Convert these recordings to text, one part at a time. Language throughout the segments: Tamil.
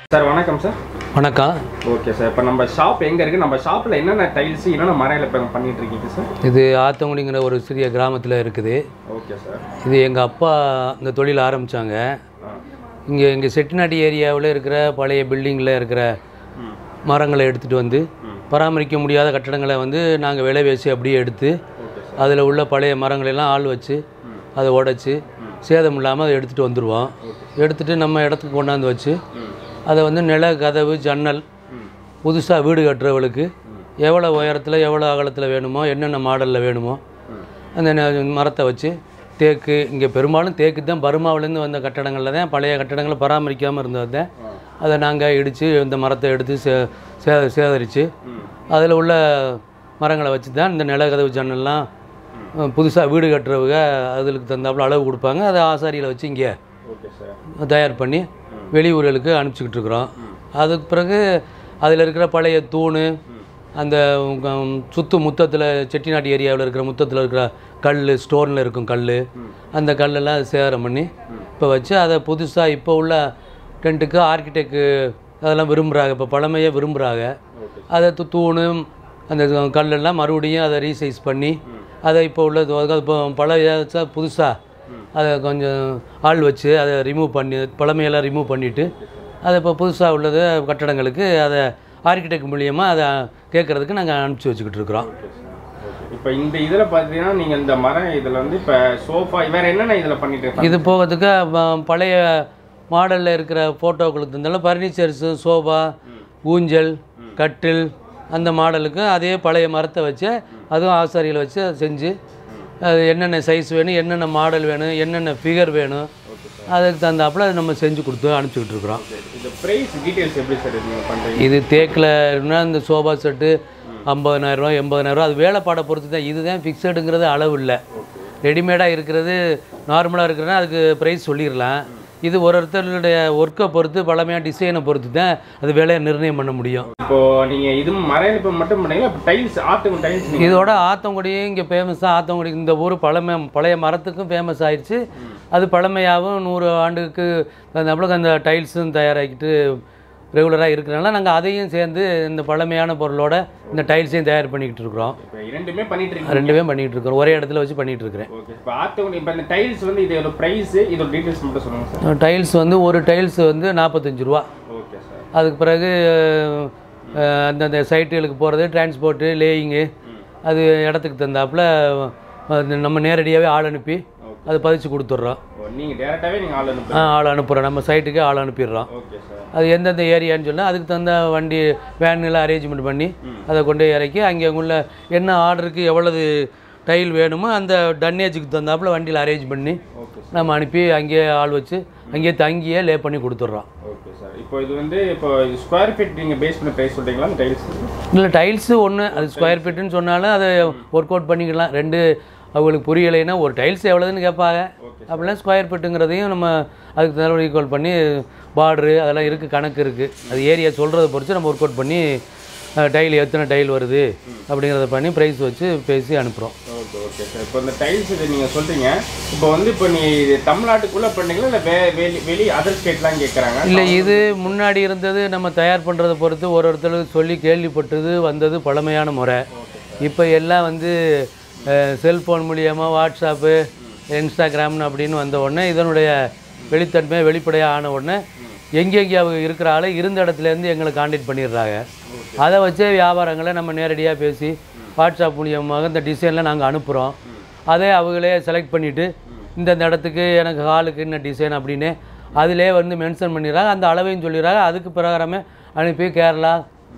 சார் வணக்கம் சார் வணக்கம் ஓகே சார் இப்போ நம்ம ஷாப் எங்கே இருக்குது நம்ம ஷாப்பில் என்னென்ன டைல்ஸ் என்னென்ன மரையில் இப்போ பண்ணிட்டு இருக்கீங்க சார் இது ஆத்தங்குடிங்கிற ஒரு சிறிய கிராமத்தில் இருக்குது ஓகே சார் இது எங்கள் அப்பா இந்த தொழில் ஆரம்பித்தாங்க ஆ இங்கே இங்கே செட்டிநாட்டி ஏரியாவில் இருக்கிற பழைய பில்டிங்கில் இருக்கிற ம் மரங்களை எடுத்துகிட்டு வந்து ம். பராமரிக்க முடியாத கட்டடங்களை வந்து நாங்கள் விலை பேசி அப்படியே எடுத்து ஓகே சார் அதில் உள்ள பழைய மரங்களெல்லாம் ஆள் வச்சு ம். அதை உடைச்சி சேதம் இல்லாமல் அதை எடுத்துகிட்டு வந்துடுவோம் எடுத்துகிட்டு நம்ம இடத்துக்கு கொண்டாந்து வச்சு ம் அதை வந்து நில கதவு ஜன்னல் ம் புதுசாக வீடு கட்டுறவளுக்கு எவ்வளோ உயரத்தில் எவ்வளோ அகலத்தில் வேணுமோ என்னென்ன மாடலில் வேணுமோ ம் அந்த ந- மரத்தை வச்சு தேக்கு இங்கே பெரும்பாலும் தேக்கு தான் பர்மாவிலேருந்து வந்த கட்டடங்களில் தான் பழைய கட்டடங்களை பராமரிக்காமல் இருந்தது தான் ஆ. அதை நாங்கள் இடித்து இந்த மரத்தை எடுத்து சே சே சேதரித்து ம் அதில் உள்ள மரங்களை வச்சு தான் இந்த நிலக்கதவு ஜன்னல்லாம் புதுசாக வீடு கட்டுறவங்க அதுக்கு தந்தாப்புல அளவு கொடுப்பாங்க அதை ஆசாரியில் வச்சு இங்கே ஓகே சார் தயார் பண்ணி வெளியூர்களுக்கு அனுப்பிச்சிக்கிட்டு இருக்கிறோம் அதுக்கு பிறகு அதில் இருக்கிற பழைய தூண் அந்த உம், சுத்து முத்தத்தில் செட்டிநாட்டு ஏரியாவில் இருக்கிற முத்தத்தில் இருக்கிற கல் ஸ்டோனில் இருக்கும் கல் அந்த கல்லெல்லாம் சேகரம் பண்ணி இப்போ வச்சு அதை புதுசாக இப்போ உள்ள டென்ட்டுக்கு ஆர்கிடெக்டு அதெல்லாம் விரும்புகிறாங்க இப்போ பழமையை விரும்புகிறாங்க ஓகே அதை து- தூணு அந்த கல்லெல்லாம் மறுபடியும் அதை ரீசைஸ் பண்ணி அதை இப்போ உள்ள இப்போ பழைய புதுசாக அதை கொஞ்சம் ஆள் வச்சு அதை ரிமூவ் பண்ணி பழமையெல்லாம் ரிமூவ் பண்ணிவிட்டு அதை இப்போ புதுசாக உள்ளது கட்டடங்களுக்கு அதை ஆர்கிடெக்ட் மூலியமாக அதை கேட்குறதுக்கு நாங்கள் அனுப்பிச்சி வச்சுக்கிட்டு இருக்கிறோம் ஓகே சார் ஓகே இப்போ இந்த இதில் பார்த்தீங்கன்னா நீங்கள் இந்த மரம் இதில் வந்து இப்போ சோஃபா வேறு என்னென்ன இதில் பண்ணிட்டு இருக்கீங்க இது போகிறதுக்கு ப- பழைய மாடலில் இருக்கிற ஃபோட்டோக்களுக்கு இருந்தாலும் ஃபர்னிச்சர்ஸு சோஃபா ஊஞ்சல் கட்டில் அந்த மாடலுக்கு அதே பழைய மரத்தை வச்சு அதுவும் ஆசாரியில் வச்சு அதை செஞ்சு அது என்னென்ன சைஸ் வேணும் என்னென்ன மாடல் வேணும் என்னென்ன ஃபிகர் வேணும் அதுக்கு தகுந்தாப்புல அதை நம்ம செஞ்சு கொடுத்து அனுப்பிச்சிக்கிட்டு இருக்கிறோம் இந்த ப்ரைஸ் டீட்டெயில்ஸ் எப்படி சார் நீங்கள் பண்ணுறீங்க இது தேக்கில் இந்த சோஃபா செட்டு ஐம்பதனாயிரரூவா எண்பதனாயிரரூவா அது வேலைப்பாடை பொறுத்து தான் இதுதான் ஃபிக்ஸடுங்கிறது அளவு இல்லை ரெடிமேடாக இருக்கிறது நார்மலாக இருக்கிறதுனா அதுக்கு ப்ரைஸ் சொல்லிடலாம் இது ஒரு ஒருத்தருடைய ஒர்க்கை பொறுத்து பழமையான டிசைனை பொறுத்து தான் அது விலையை நிர்ணயம் பண்ண முடியும் இப்போ நீங்கள் இது மரையில் இப்போ மட்டும் பண்ணீங்களா இப்போ டைல்ஸ் ஆட்டு டைல்ஸ் நீங்கள் இதோட ஆத்தங்குடியும் இங்கே ஃபேமஸாக ஆத்தங்குடி இந்த ஊர் பழமை பழைய மரத்துக்கும் ஃபேமஸ் ஆயிடுச்சு அது பழமையாகவும் நூறு ஆண்டுக்கு தகுந்தாப்புல அந்த டைல்ஸும் தயாராக்கிட்டு ரெகுலராக இருக்கிறனால நாங்கள் அதையும் சேர்ந்து இந்த பழமையான பொருளோட இந்த டைல்ஸையும் தயார் பண்ணிக்கிட்டு இருக்கிறோம் இப்போ இரண்டுமே பண்ணிட்டு இருக்கீங்க ரெண்டுமே பண்ணிகிட்டு இருக்கிறோம் ஒரே இடத்துல வச்சு பண்ணிகிட்டு இருக்கிறேன் ஓகே இப்போ ஆத்தங்குடி இப்போ இந்த டைல்ஸ் வந்து இதோட ப்ரைஸ் இதோட டீட்டெயில்ஸ் மட்டும் சொல்லுங்கள் சார் டைல்ஸ் வந்து ஒரு டைல்ஸ் வந்து நாற்பத்தஞ்சு ரூபா ஓகே சார் அதுக்கு பிறகு அஹ், அந்தந்த சைட்டுகளுக்கு போகிறது டிரான்ஸ்போர்ட்டு லேயிங்கு அது இடத்துக்கு தந்தாப்புல அது நம்ம நேரடியாகவே ஆள் அனுப்பி அது பதிச்சு கொடுத்துட்றோம் ஓ நீங்கள் டேரெக்டாகவே நீங்கள் ஆள் அனுப்பு ஆ, ஆள் அனுப்புகிறோம் நம்ம சைட்டுக்கு ஆள் அனுப்பிடுறோம் ஓகே சார் அது எந்தெந்த ஏரியான்னு சொன்னால் அதுக்கு தகுந்த வண்டி வேன்லாம் அரேஞ்ச்மெண்ட் பண்ணி அதை கொண்டு போய் இறக்கி அங்கே உள்ள என்ன ஆர்டருக்கு எவ்வளவு டைல் வேணுமோ அந்த டன்னேஜுக்கு தகுந்தாப்புல வண்டியில் அரேஞ்ச் பண்ணி ஓகே நம்ம அனுப்பி அங்கேயே ஆள் வச்சு அங்கேயே தங்கியே லே பண்ணி கொடுத்துட்றோம் ஓகே சார் இப்போ இது வந்து இப்போ ஸ்கொயர் ஃபீட் நீங்கள் பேஸ் பண்ண ப்ரைஸ் சொல்கிறீங்களா அந்த டைல்ஸ் இல்லை டைல்ஸு ஒன்று அது ஸ்கொயர் ஃபீட்டுன்னு சொன்னாலும் அதை ஒர்க் அவுட் பண்ணிக்கலாம் ரெண்டு அவங்களுக்கு புரியலைன்னா ஒரு டைல்ஸ் எவ்வளோதுன்னு கேட்பாங்க அப்படிலாம் ஸ்கொயர் ஃபீட்டுங்கிறதையும் நம்ம அதுக்கு தகுந்த ஈக்குவல் பண்ணி பார்டரு அதெல்லாம் இருக்குது கணக்கு இருக்குது அது ஏரியா சொல்கிறத பொறுத்து நம்ம ஒர்க் அவுட் பண்ணி டைல் எத்தனை டைல் வருது அப்படிங்கிறத பண்ணி ப்ரைஸ் வச்சு பேசி அனுப்புகிறோம் ஓகே ஓகே சார் இப்போ இந்த டைல்ஸ் இது நீங்கள் சொல்கிறீங்க இப்போ வந்து இப்போ நீ இது தமிழ்நாட்டுக்குள்ளே பண்ணீங்களா இல்லை வே வெளி வெளி அதர் ஸ்டேட்லாம் கேட்குறாங்க இல்லை இது முன்னாடி இருந்தது நம்ம தயார் பண்ணுறதை பொறுத்து ஒரு ஒருத்தருக்கு சொல்லி கேள்விப்பட்டது வந்தது பழமையான முறை இப்போ எல்லாம் வந்து செல்ஃபோன் மூலியமாக வாட்ஸ்அப்பு இன்ஸ்டாகிராம்னு அப்படின்னு வந்த உடனே இதனுடைய வெளித்தன்மை வெளிப்படையாக ஆன உடனே எங்கெங்கே அவங்க இருக்கிற ஆளை இருந்த இடத்துலேருந்து எங்களை காண்டாக்ட் பண்ணிடுறாங்க அதை வச்சே வியாபாரங்களை நம்ம நேரடியாக பேசி வாட்ஸ்அப் மூலியமாக இந்த டிசைனில் நாங்கள் அனுப்புகிறோம் அதே அவங்களே செலக்ட் பண்ணிவிட்டு இந்தந்த இடத்துக்கு எனக்கு ஹாலுக்கு என்ன டிசைன் அப்படின்னு அதிலே வந்து மென்ஷன் பண்ணிடுறாங்க அந்த அளவையும் சொல்லிடுறாங்க அதுக்கு பிரகாரமே அனுப்பி கேரளா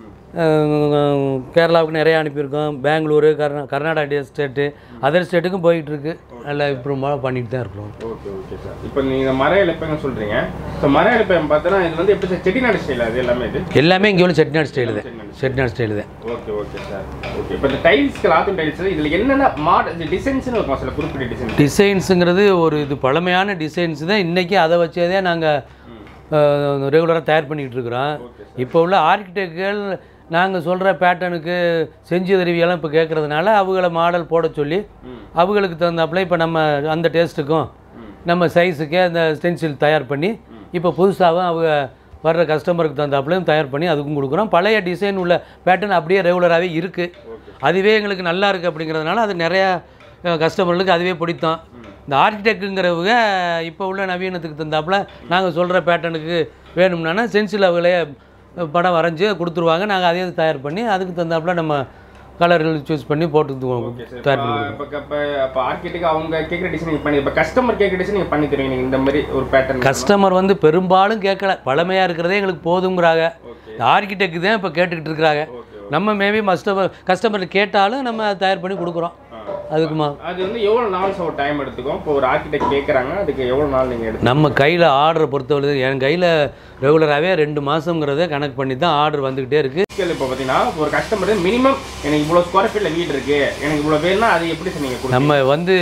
அஹ், கேரளாவுக்கு நிறைய அனுப்பியிருக்கோம் பெங்களூரு கர்நா கர்நாடகா ஸ்டேட்டு அதர் ஸ்டேட்டுக்கும் போயிட்டு இருக்கு நல்லா இம்ப்ரூவ்மாக பண்ணிட்டு தான் இருக்கிறோம் ஓகே ஓகே சார் இப்போ நீங்கள் மர இழப்பைங்க சொல்கிறீங்க ஸோ மர இழப்பையம் பார்த்தோன்னா இது வந்து எப்படி சார் செட்டிநாடு ஸ்டைல் அது எல்லாமே இது எல்லாமே இங்கே உள்ள செட்டிநாடு ஸ்டைலு தான் செட்டிநாடு ஸ்டைலு தான் ஓகே ஓகே சார் ஓகே இப்போ இந்த டைல்ஸ்க்கு லாத்தும் டைல்ஸ் இதில் என்னென்ன மாடல் டிசைன்ஸ்னு இருக்கும் சில குறிப்பிட்ட டிசைன் டிசைன்ஸுங்கிறது ஒரு இது பழமையான டிசைன்ஸ் தான் இன்றைக்கி அதை வச்சே தான் நாங்கள் ரெகுலராக தயார் பண்ணிக்கிட்டு இருக்கிறோம் இப்போ உள்ள ஆர்கிடெக்ட்கள் நாங்கள் சொல்கிற பேட்டர்னுக்கு செஞ்சு தருவியெல்லாம் இப்போ கேட்குறதுனால அவங்கள மாடல் போட சொல்லி அவங்களுக்கு தகுந்தாப்புல இப்போ நம்ம அந்த டேஸ்ட்டுக்கும் நம்ம சைஸுக்கே அந்த ஸ்டென்சில் தயார் பண்ணி இப்போ புதுசாகவும் அவங்க வர்ற கஸ்டமருக்கு தகுந்தாப்புலையும் தயார் பண்ணி அதுக்கும் கொடுக்குறோம் பழைய டிசைன் உள்ள பேட்டர்ன் அப்படியே ரெகுலராகவே இருக்குது அதுவே எங்களுக்கு நல்லா இருக்குது அப்படிங்கிறதுனால அது நிறையா கஸ்டமர்களுக்கு அதுவே பிடித்தோம் இந்த ஆர்கிடெக்ட்டுங்கிறவங்க இப்போ உள்ள நவீனத்துக்கு தந்தாப்புல நாங்கள் சொல்கிற பேட்டர்னுக்கு வேணும்னா சென்சில் அவங்களே படம் வரைஞ்சி கொடுத்துருவாங்க நாங்கள் அதே தயார் பண்ணி அதுக்கு தந்தாப்புல நம்ம கலர்கள் சூஸ் பண்ணி போட்டு ஓகே சார் தயார் பண்ணி இப்போ இப்போ இப்போ ஆர்கிடெக்ட் அவங்க கேட்குற டிசைன் நீங்கள் பண்ணி இப்போ கஸ்டமர் கேட்குற டிசைன் நீங்கள் பண்ணி தருவீங்க நீங்கள் இந்த மாதிரி ஒரு பேட்டர்ன் கஸ்டமர் வந்து பெரும்பாலும் கேட்கல பழமையாக இருக்கிறதே எங்களுக்கு போதுங்கிறாங்க ஓகே ஆர்கிடெக்ட் தான் இப்போ கேட்டுக்கிட்டு இருக்கிறாங்க ஓகே நம்ம மேபி கஸ்டமர் கஸ்டமர் கேட்டாலும் நம்ம அதை தயார் பண்ணி கொடுக்குறோம் அதுக்குமா அது வந்து எவ்வளோ நாள் சார் டைம் எடுத்துக்கும் இப்போ ஒரு ஆர்கிடெக்ட் கேட்குறாங்க அதுக்கு எவ்வளோ நாள் நீங்கள் எடுத்து நம்ம கையில் ஆர்டரை பொறுத்தவரை என் கையில் ரெகுலராகவே ரெண்டு மாதங்கிறத கணக்கு பண்ணி தான் ஆர்டர் வந்துக்கிட்டே இருக்குது இப்போ பார்த்தீங்கன்னா ஒரு கஸ்டமர் மினிமம் எனக்கு இவ்வளோ ஸ்கொயர் ஃபீட்டில் வீடு இருக்கு எனக்கு இவ்வளோ வேணும்னா அது எப்படி சார் நீங்கள் கொடுங்க நம்ம வந்து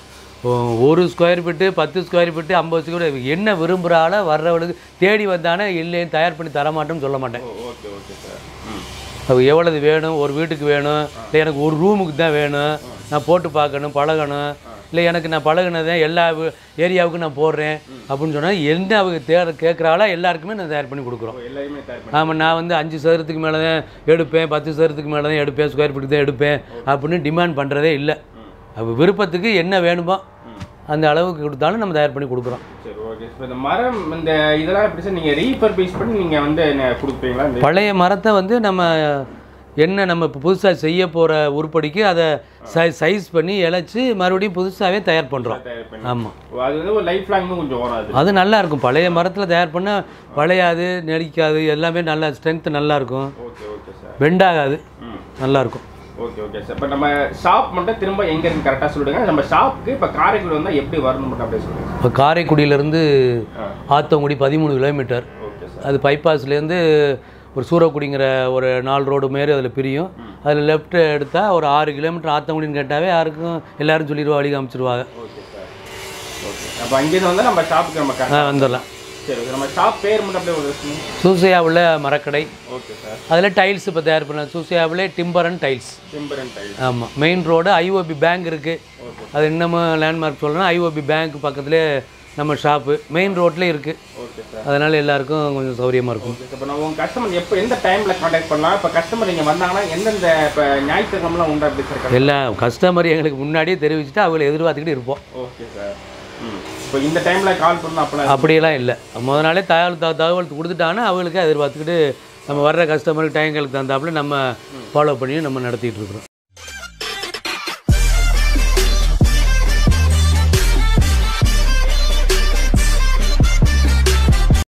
ஒ- ஒரு ஸ்கொயர் ஃபீட்டு பத்து ஸ்கொயர் ஃபீட்டு ஐம்பது ஸ்கொயர் என்ன விரும்புகிறால வர்றவளுக்கு தேடி வந்தானே இல்லைன்னு தயார் பண்ணி தர மாட்டோம்னு சொல்ல மாட்டேன் ஓகே ஓகே சார் ம் அது எவ்வளவு வேணும் ஒரு வீட்டுக்கு வேணும் இல்லை எனக்கு ஒரு ரூமுக்கு தான் வேணும் நான் போட்டு பார்க்கணும் பழகணும் இல்லை எனக்கு நான் பழகுனதை எல்லா வி- ஏரியாவுக்கும் நான் போடுறேன் அப்படின்னு சொன்னால் என்ன அவங்க தேட கேட்குறாளோ எல்லாருக்குமே நான் தயார் பண்ணி கொடுக்குறோம் இப்போ எல்லாருமே தயார் பண்ணி ஆமாம் நான் வந்து அஞ்சு சதுரத்துக்கு மேலே தான் எடுப்பேன் பத்து சதுரத்துக்கு மேலே தான் எடுப்பேன் ஸ்கொயர் ஃபீட்டுக்கு தான் எடுப்பேன் அப்படின்னு டிமாண்ட் பண்ணுறதே இல்லை அவ விருப்பத்துக்கு என்ன வேணுமோ அந்த அளவுக்கு கொடுத்தாலும் நம்ம தயார் பண்ணி கொடுக்குறோம் சரி ஓகே இப்போ இந்த மரம் இந்த இதெல்லாம் எப்படி சார் நீங்கள் ரீபர்பேஸ் பண்ணி நீங்கள் வந்து என்ன கொடுப்பீங்களா இந்த பழைய மரத்தை வந்து நம்ம என்ன நம்ம இப்போ புதுசாக செய்ய போகிற உருப்படிக்கு அதை சை சைஸ் பண்ணி இழைச்சி மறுபடியும் புதுசாகவே தயார் பண்ணுறோம் தயார் பண்ணி ஆமாம் ஓ, அது வந்து ஒரு லைஃப் லாங்கும் கொஞ்சம் வரும் அது அது நல்லா இருக்கும் பழைய மரத்தில் தயார் பண்ணால் வளையாது நெடிக்காது எல்லாமே நல்லா ஸ்ட்ரென்த்து நல்லா இருக்கும் ஓகே ஓகே சார் பெண்டாகாது ம் நல்லா இருக்கும் ஓகே ஓகே சார் இப்போ நம்ம ஷாப் மட்டும் திரும்ப எங்கே இருக்கு கரெக்டாக சொல்லுங்க நம்ம ஷாப்புக்கு இப்போ காரைக்குடி வந்தால் எப்படி வரணும் மட்டும் அப்படியே சொல்லுங்க இப்போ காரைக்குடியிலேருந்து ஆ ஆத்தங்குடி பதிமூணு கிலோமீட்டர் ஓகே சார் அது பைபாஸ்லேருந்து ஒரு சூரக்குடிங்கிற ஒரு நாலு ரோடு மாரி அதில் பிரியும் அதில் லெஃப்ட் எடுத்தால் ஒரு ஆறு கிலோமீட்டர் ஆத்தங்குடின்னு கேட்டாவே யாருக்கும் எல்லாரும் சொல்லிடுவா வழி காமிச்சிருவாங்க ஓகே சார் ஓகே அப்போ அங்கேருந்து வந்தால் நம்ம ஷாப்புக்கு நம்ம ஆ கரெக்டாக வந்துடலாம் சரி ஓகே நம்ம ஷாப் பேர் மட்டும் அப்படியே ஒரு சொல்லுங்க. சூசையாவில் மரக்கடை ஓகே சார் அதில் டைல்ஸ் இப்போ தயார் பண்ண சூசையாவிலே timber and tiles timber and tile ஆமாம் மெயின் ரோடு ஐஓபி பேங்க் இருக்குது அது இன்னமும் லேண்ட்மார்க் சொல்லணும் ஐஓபி பேங்க் பக்கத்துலேயே நம்ம ஷாப்பு மெயின் ரோட்லேயே இருக்குது ஓகே சார் அதனால் எல்லாருக்கும் கொஞ்சம் சௌரியமாக இருக்கும் ஓகே இப்போ நம்ம உங்கள் கஸ்டமர் எப்போ எந்த டைமில் காண்டாக்ட் பண்ணலாம் இப்போ கஸ்டமர் இங்கே வந்தாங்கன்னா எந்தெந்த இப்போ ஞாயிற்றுக்கிழமெலாம் உண்டா எப்படி சார் எல்லா கஸ்டமர் எங்களுக்கு முன்னாடியே தெரிவிச்சுட்டு அவங்களை எதிர்பார்த்துக்கிட்டு இருப்போம் ஓகே சார் ம் இப்போ இந்த டைமில் கால் பண்ணணும் அப்போலாம் அப்படியெல்லாம் இல்லை முத நாளே தகவல் த- தகவல் கொடுத்துட்டாங்கன்னா அவங்களுக்கு எதிர்பார்த்துக்கிட்டு நம்ம வர்ற கஸ்டமருக்கு டைங்களுக்கு தகுந்தாப்புல நம்ம ஃபாலோ பண்ணி நம்ம நடத்திட்டு இருக்கிறோம்